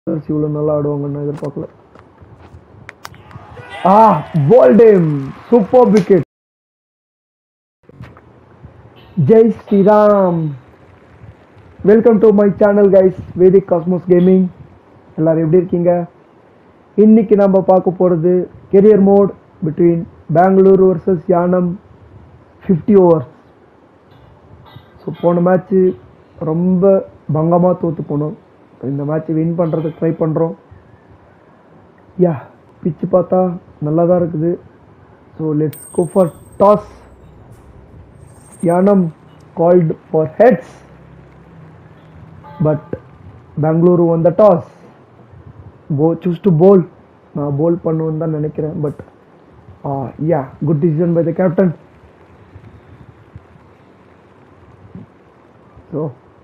இவ்வளோ நல்லா ஆடுவாங்கன்னு எதிர்பார்க்கல ஆ போல்டேம் super wicket Jai Shri Ram welcome to my channel guys Vedic Cosmos gaming எல்லாரும் எப்படி இருக்கீங்க இன்னைக்கு நம்ம பார்க்க போகிறது career mode between Bangalore versus Yanam fifty overs so போன மேட்ச்சு ரொம்ப பங்கமாக தோற்று போனோம் இந்த மேட்ச் வின் பண்ணுறதுக்கு ட்ரை பண்ணுறோம் யா பிச்சு பார்த்தா நல்லா தான் இருக்குது so let's go for toss Yanam called for heads but Bengaluru வந்த டாஸ் போ சூஸ் டு போல் நான் போல் பண்ணுவேன்னு தான் நினைக்கிறேன் but yeah good decision by the captain so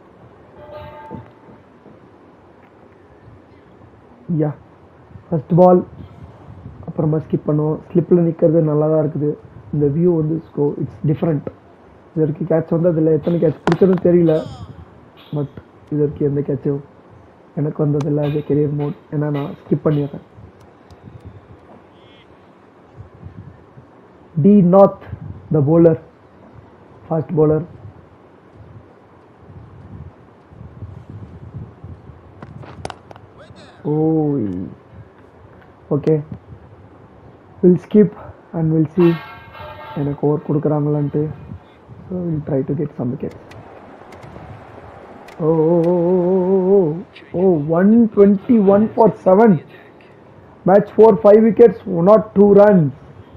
yeah first ball அப்புறமா ஸ்கிப் பண்ணுவோம் ஸ்லிப்பில் நிற்கிறது நல்லா தான் இருக்குது இந்த வியூ வந்து ஸ்கோ இட்ஸ் டிஃப்ரெண்ட் இது வரைக்கும் கேட்ச் வந்து அதில் எத்தனை கேட்ச் பிடிச்சதுன்னு தெரியல பட் இது வரைக்கும் எந்த கேட்சும் எனக்கு வந்ததில்லை அது கெரியர் மோட் ஏன்னா நான் ஸ்கிப் பண்ணிடுறேன் டி நார்த் the bowler fast bowler Oh, okay. We'll skip and we'll see எனக்கு ஓவர் கொடுக்குறாங்களான்ட்டு so will try to get some wickets oh oh one twenty one for seven match four five wickets not two runs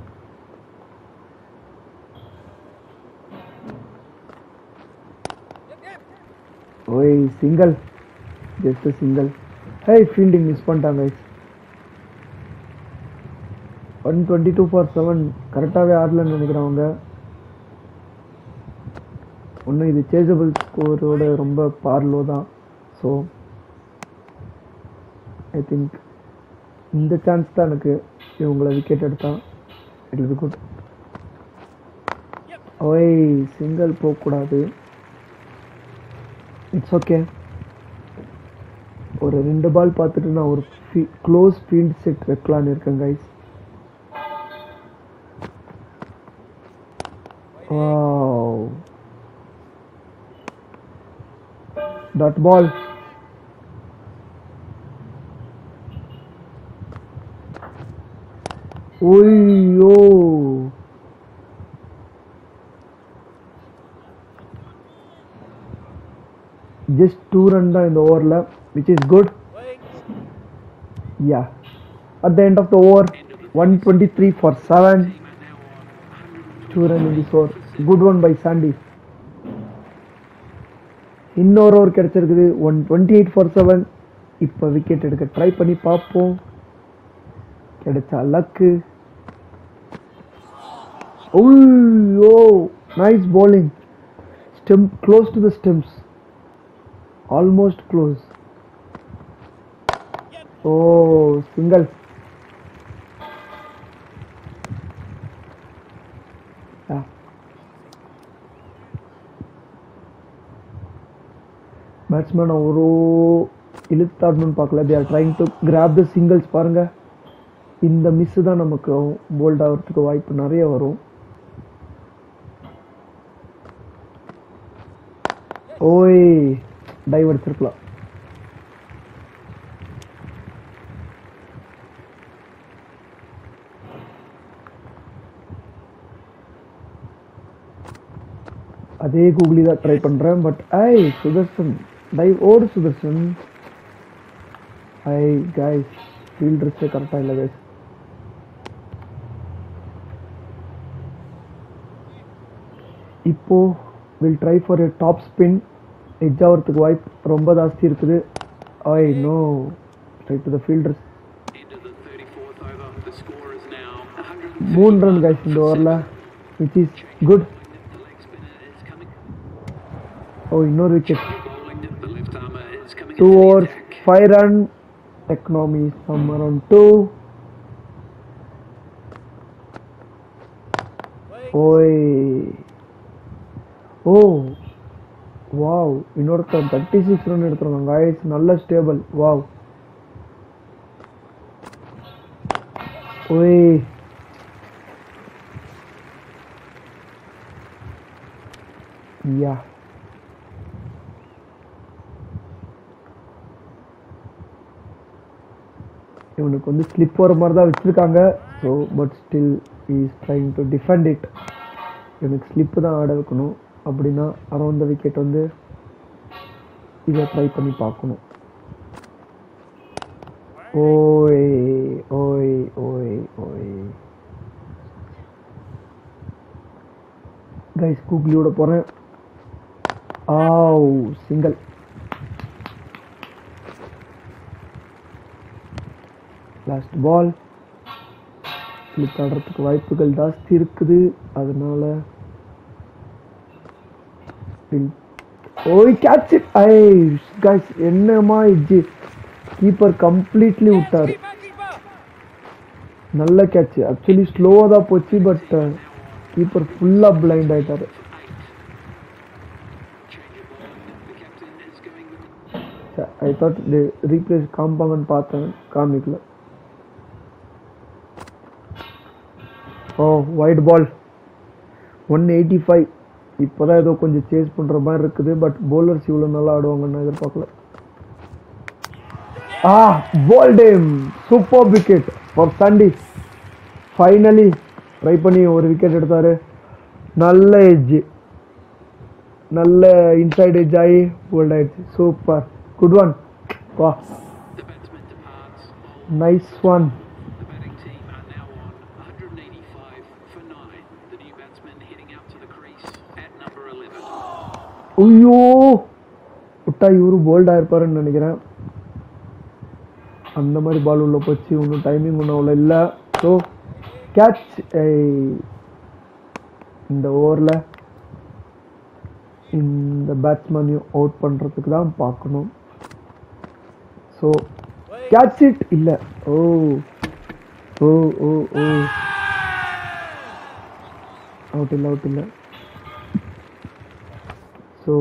ஓய் single just single hey fielding miss பண்ணிட்டாங்க one twenty two for seven கரெக்டாகவே ஆடலன்னு நினைக்கிறவங்க ஒன்றும் இது chasable ஸ்கோரோட ரொம்ப பார்லோ தான் ஸோ ஐ திங்க் இந்த சான்ஸ் தான் எனக்கு இவங்களை விக்கெட் எடுத்தா இட் இஸ் குட் ஓய் சிங்கிள் போகக்கூடாது இட்ஸ் ஓகே ஒரு ரெண்டு பால் பார்த்துட்டு நான் ஒரு க்ளோஸ் ஃபீல்ட் செட் வைக்கலான்னு இருக்கேன் கைஸ் டாட் பால் ஓய்யோ ஜஸ்ட் டூ ரன் தான் இந்த ஓவரில் which is good yeah at the end of the over one twenty three for seven two run in this over good one by Sandy இன்னொரு over கிடச்சிருக்குது one twenty eight for seven இப்போ wicket எடுக்க try பண்ணி பார்ப்போம் கிடைச்சா luck oh nice bowling stem close to the stems almost close. Oh, single. Yeah. Batsman ஒரு இழுத்தாடணும்னு பார்க்கல they are trying to grab the singles பாருங்க இந்த மிஸ் தான் நமக்கு போல்ட் ஆகிறதுக்கு வாய்ப்பு நிறைய வரும் ஓய் டைவ் அடிச்சிருக்கலாம் அதே கூகுளி தான் ட்ரை பண்றேன் பட் ஐ சுதர்சன் டைவ் ஓடு சுதர்சன் ஐ கைஸ் ஃபீல்டர்ஸே கரெக்டாக இல்லை கைஸ் இப்போ will try for a top spin edge ஆகிறதுக்கு வாய்ப்பு ரொம்ப ஜாஸ்தி இருக்குது I know try to the fielders Into the 34th over. The score is now 100. மூணு ரன் கைஸ் இந்த ஓவரில் which is good The leg spinner is coming. Oh இன்னொரு wicket Bowling it. The left armour is coming. Two into the overs attack. Five run economy some around two ஓய் oh wow இன்னொருத்தன் thirty six run எடுத்துருக்காங்க guys நல்ல stable wow ஓய் yeah இவனுக்கு வந்து slip வர மாதிரி தான் வச்சிருக்காங்க so but still is trying to defend it இவனுக்கு ஸ்லிப்பு தான் ஆட வைக்கணும் அப்படின்னா அரௌண்ட் த விக்கெட் வந்து இதை ட்ரை பண்ணி பார்க்கணும் ஓய் ஓய் ஓய் ஓய் கைஸ் கூகுளியோட போகிறேன் ஆவ் சிங்கிள் லாஸ்ட் பால் ஸ்லிப் ஆடுறதுக்கு வாய்ப்புகள் ஜாஸ்தி இருக்குது அதனால ஓய் கேட்ச் இட் ஐ கைஸ் என்னமா இஜ்ஜி கீப்பர் கம்ப்ளீட்லி விட்டாரு நல்ல கேட்ச் ஆக்சுவலி ஸ்லோவாக தான் போச்சு பட் கீப்பர் ஃபுல்லாக பிளைண்ட் ஆயிட்டாரு ஐ தாட் ரீப்ளேஸ் காம்பாங்கன்னு பார்த்தேன் காமிக்கல oh white ball one eighty five இப்போ தான் ஏதோ கொஞ்சம் சேஸ் பண்ணுற மாதிரி இருக்குது பட் bowlers இவ்வளோ நல்லா ஆடுவாங்கன்னு எதிர்பார்க்கல ஆ ball damn super wicket for Sandy finally try பண்ணி ஒரு விக்கெட் எடுத்தாரு நல்ல எட்ஜ் நல்ல இன்சைட் எட்ஜ் ஆகி போல்ட் ஆயிடுச்சு சூப்பர் குட் ஒன் வா The batsman departs. Nice one The batting team are now on 185 for 9. The new batsman heading out to the crease at number 11. ஐயோ விட்டா இவரு போல்ட் ஆயிருப்பாருன்னு நினைக்கிறேன் அந்த மாதிரி பால் உள்ள போச்சு ஒன்றும் டைமிங் ஒன்றும் அவ்வளோ இல்லை ஸோ கேட்ச் இந்த ஓவரில் இந்த பேட்ஸ்மேனையும் அவுட் பண்ணுறதுக்கு தான் பார்க்கணும் ஸோ கேட்ச் இட் இல்லை oh oh oh oh out இல்லை அவுட் இல்லை ஸோ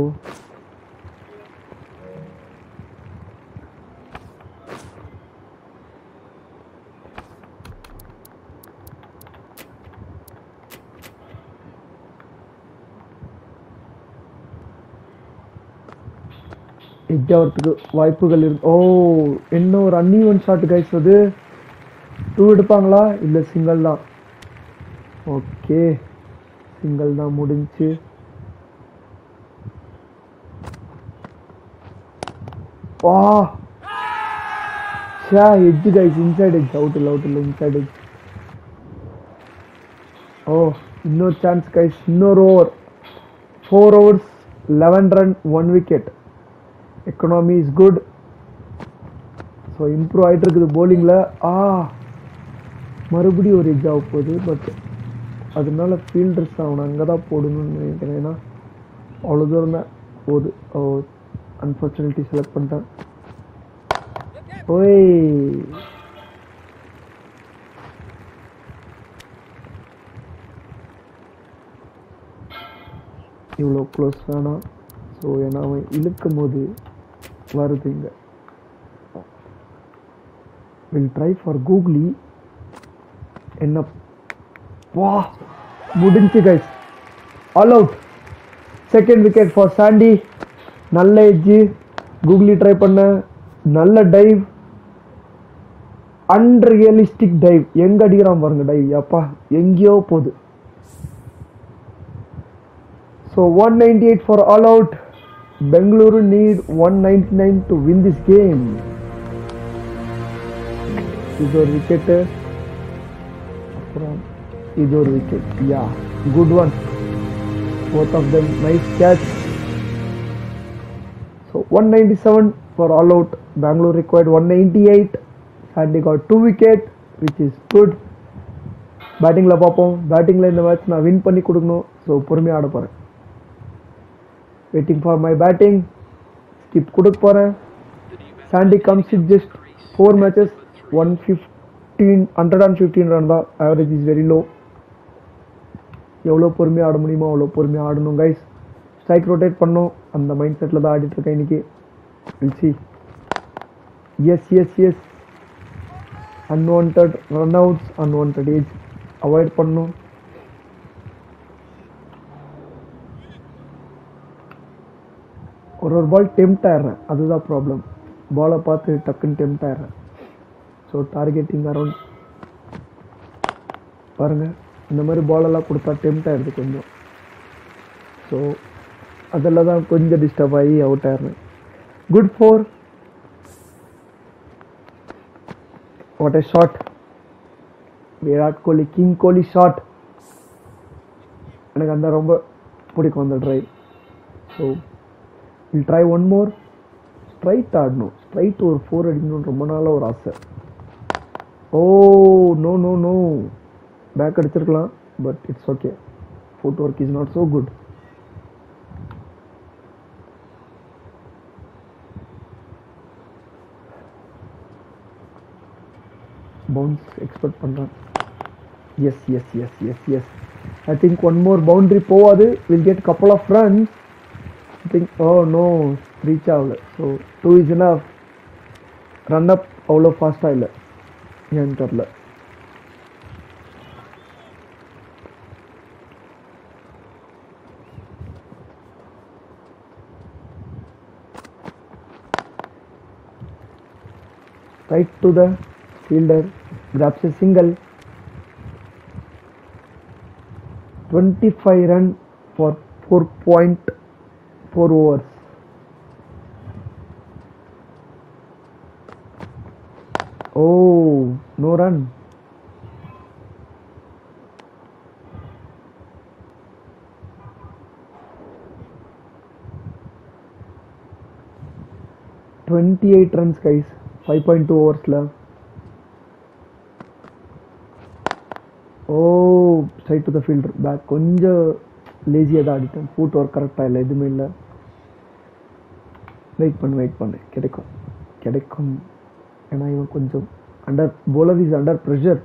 எட்ஜ் ஆகிறதுக்கு வாய்ப்புகள் இருக்கு ஓ என்ன ஒரு அன்இவன் ஷாட் கைஸ் அது டூ எடுப்பாங்களா இல்லை சிங்கிள் தான் ஓகே சிங்கிள் தான் முடிஞ்சு வா ஷா edge guys inside edge out இல்லை அவுட் இல்லை இன்சைட் எட்ஜ் ஓ இன்னொரு சான்ஸ் கைஸ் இன்னொரு over four overs eleven run one wicket economy is good so improve ஆகிட்டு இருக்குது bowlingல ஆ மறுபடியும் ஒரு எட்ஜ் ஆக போகுது பட் அதனால ஃபீல்டர்ஸ் அவனை அங்கே தான் போடணும்னு நினைக்கிறேன் ஏன்னா அவ்வளோ தூரம் தான் போகுது ஓ அன்ஃபார்ச்சுனேட்லி செலக்ட் பண்ணிட்டேன் ஓய் இவ்வளோ க்ளோஸ் வேணாம் ஸோ ஏன்னா அவன் இழுக்கும் போது வருது இங்கே வில் ட்ரை ஃபார் கூகுளி என்ன வா முடிஞ்சு guys all out second wicket for Sandy நல்ல எட்ஜு கூகுளி ட்ரை பண்ண நல்ல டைவ் அன்ரியலிஸ்டிக் டைவ் எங்க அடிக்கிறான் பாருங்க டைவ் அப்பா எங்கேயோ போகுது so one ninety eight for all out Bengaluru need one ninety nine to win this game இது ஒரு விக்கெட்டு அப்புறம் இது ஒரு wicket yeah good one both of them nice catch so 197 for all out bangalore required 198 sandy got two wicket which is good பேட்டிங்கில் பார்ப்போம் பேட்டிங்கில் இந்த match நான் வின் பண்ணி கொடுக்கணும் ஸோ பொறுமையாக ஆட போகிறேன் waiting for my batting skip கொடுக்க போகிறேன் Sandy comes it just four matches one fifteen hundred and fifteen run தான் ஆவரேஜ் இஸ் வெரி லோ எவ்வளோ பொறுமையாக ஆட முடியுமோ அவ்வளோ பொறுமையாக ஆடணும் கைஸ் ஸ்ட்ரைக் ரொட்டேட் பண்ணோம் அந்த மைண்ட் செட்டில் தான் ஆடிட்டு இருக்கேன் இன்னைக்கு சி yes yes yes unwanted run outs unwanted edge avoid பண்ணும் ஒரு ஒரு பால் டெம்ட் ஆயிடுறேன் அதுதான் ப்ராப்ளம் பாலை பார்த்து டக்குன்னு டெம்ட் ஆயிடுறேன் ஸோ டார்கெட்டிங் அரௌண்ட் பாருங்க இந்த மாதிரி பாலெல்லாம் கொடுத்தா டெம்ட் ஆயிடுது கொஞ்சம் ஸோ அதில் தான் கொஞ்சம் டிஸ்டர்ப் ஆகி அவுட் ஆயிடுறேன் good four what a shot Virat Kohli king Kohli shot எனக்கு அந்த ரொம்ப பிடிக்கும் அந்த drive so will try one more straight ஆடணும் ஸ்ட்ரைட் ஒரு ஃபோர் அடிக்கணும்னு ரொம்ப நாளாக ஒரு ஆசை oh no no no back அடிச்சிருக்கலாம் but it's okay foot work is not so good bounce expect பண்ணுறேன் yes yes yes yes yes I think one more boundary போகாது will get couple of runs I think oh no reach ஆகல so two is enough run up அவ்வளோ ஃபாஸ்ட்டாக இல்லை ஏன்னு தெரில right to the fielder grabs a single 25 run for 4.4 overs oh no run Twenty-eight runs, guys. Five point two overs left. Oh side to the fielder back கொஞ்சம் லேசியாக தான் அடித்தேன் food work கரெக்டாக இல்லை எதுவுமே இல்லை வெயிட் பண்ணு வெயிட் பண்ணு கிடைக்கும் கிடைக்கும் ஏன்னா இவன் கொஞ்சம் under bowler is under pressure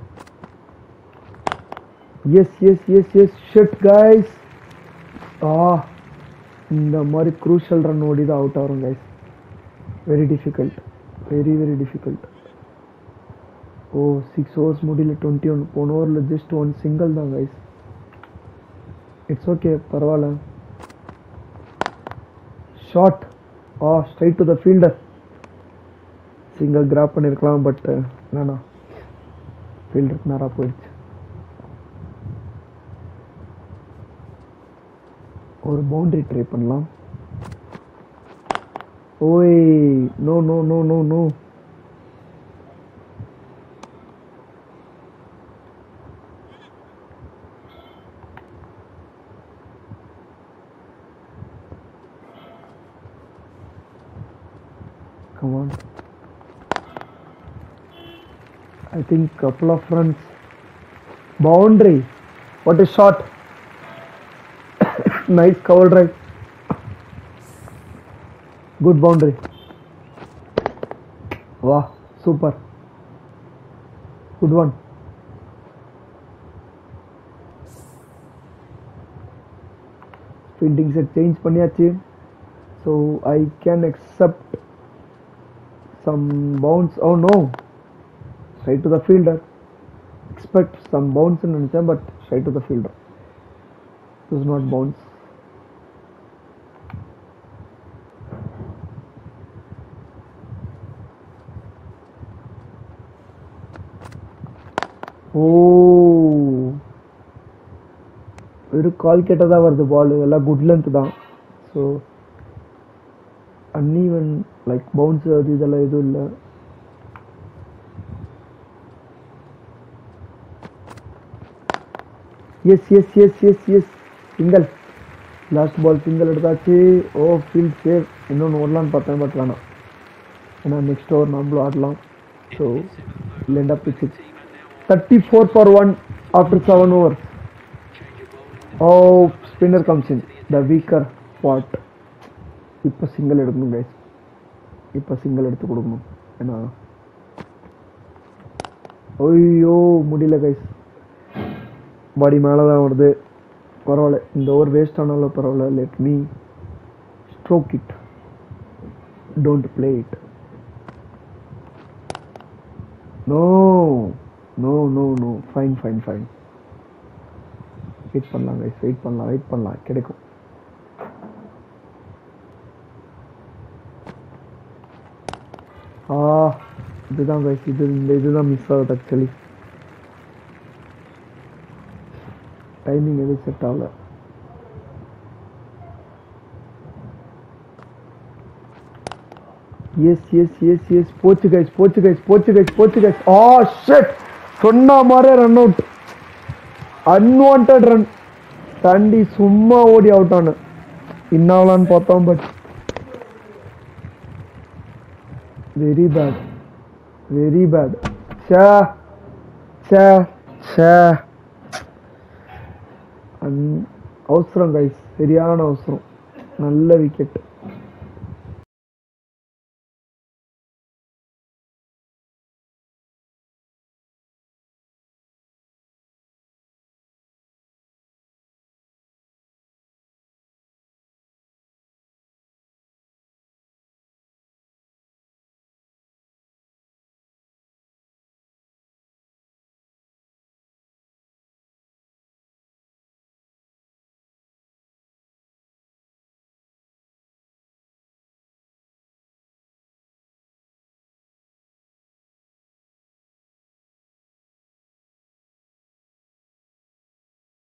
yes yes yes yes ஷெட் கைஸ் ஆ இந்த மாதிரி க்ரூஷல் ரன் ஓடி தான் அவுட் ஆகும் guys very difficult very very difficult oh six overs முடியல டுவெண்ட்டி ஒன் போன ஓவரில் ஜஸ்ட் ஒன் சிங்கிள் தான் கைஸ் இட்ஸ் ஓகே பரவாயில்ல short ah straight to the fielder single grab பண்ணியிருக்கலாம் பட் வேணாம் ஃபீல்டருக்கு நேராக போயிடுச்சு ஒரு பவுண்டரி ட்ரை பண்ணலாம் ஓய் no no no no no Come on. I think couple of runs. Boundary. What a shot. nice cover drive. Good boundary. Wow, super. Good one. Fielding set change பண்ணியாச்சு so I can accept some bounce oh no straight to the fielder expect some bounce in நினைச்சேன் but straight to the fielder this is not bounce ஓ வெறும் கால் கிட்ட தான் வருது ball எல்லாம் good length தான் ஸோ அன்ஈவன் லைக் பவுன்ஸ் அது இதெல்லாம் எதுவும் இல்லை yes yes yes yes yes single last ball single எடுத்தாச்சு ஓ ஃபீல்ட் சேவ் இன்னொன்று ஓடலான்னு பார்த்தேன் பட் வேணாம் ஏன்னா நெக்ஸ்ட் ஓவர் நம்மளும் ஆடலாம் so lend up six thirty four for one after seven over ஓ spinner comes in the weaker spot இப்போ சிங்கிள் எடுக்கணும் கைஸ் இப்போ சிங்கிள் எடுத்து கொடுக்கணும் ஏன்னா ஐயோ முடியல கைஸ் பாடி மேலே தான் வருது பரவாயில்ல இந்த ஓவர் வேஸ்ட் ஆனாலும் பரவாயில்ல let me stroke it don't play it no no no no fine fine fine wait பண்ணலாம் கைஸ் வெயிட் பண்ணலாம் வெயிட் பண்ணலாம் கிடைக்கும் ஆ இதுதான் கைஸ் இது இந்த இதுதான் மிஸ் ஆகுது ஆக்சுவலி டைமிங் எதுவும் செட் ஆகல எஸ் எஸ் எஸ் எஸ் போச்சு கைஸ் போச்சு கைஸ் போச்சு கைஸ் போச்சு கைஸ் ஆ ஷட் சொன்ன மாதிரி ரன் அவுட் அன்வான்ட் ரன் தாண்டி சும்மா ஓடி அவுட் ஆன இன்னாவலான்னு பார்த்தோம் but very bad very bad சே சே சே அன் அவசரம் கைஸ் சரியான அவசரம் நல்ல விக்கெட்